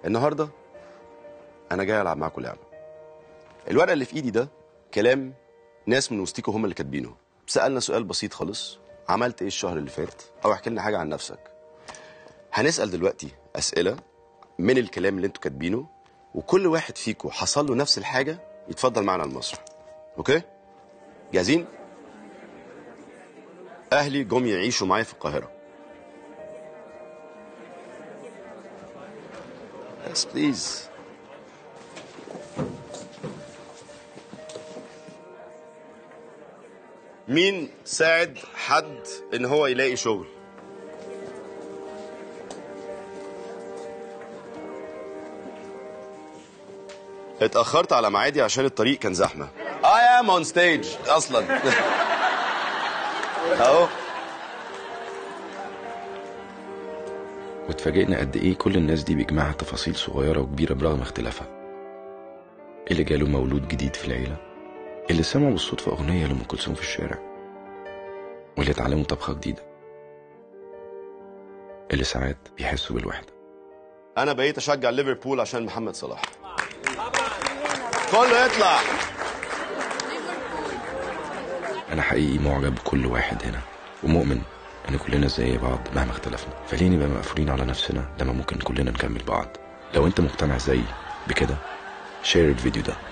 النهارده انا جاي العب معاكم لعبه الورقه اللي في ايدي ده كلام ناس من وسطيكوا هم اللي كاتبينه سالنا سؤال بسيط خالص عملت ايه الشهر اللي فات او احكي لنا حاجه عن نفسك هنسال دلوقتي اسئله من الكلام اللي انتوا كاتبينه وكل واحد فيكم حصل له نفس الحاجه يتفضل معنا على المسرح اوكي جاهزين اهلي جم يعيشوا معايا في القاهره Yes, please. مين ساعد حد ان هو يلاقي شغل اتأخرت على ميعادي عشان الطريق كان زحمة I am on stage أصلا أهو واتفاجئنا قد ايه كل الناس دي بيجمعها تفاصيل صغيرة وكبيرة برغم اختلافها اللي جاله مولود جديد في العيلة اللي سمعوا بالصدفة أغنية لأم كلثوم في الشارع واللي اتعلموا طبخة جديدة اللي ساعات بيحسوا بالوحدة أنا بقيت أشجع ليفربول عشان محمد صلاح كله يطلع أنا حقيقي معجب بكل واحد هنا ومؤمن إن كلنا زي بعض مهما اختلفنا فليه نبقى مقفولين على نفسنا لما ممكن كلنا نكمل بعض لو أنت مقتنع زيي بكده شير الفيديو ده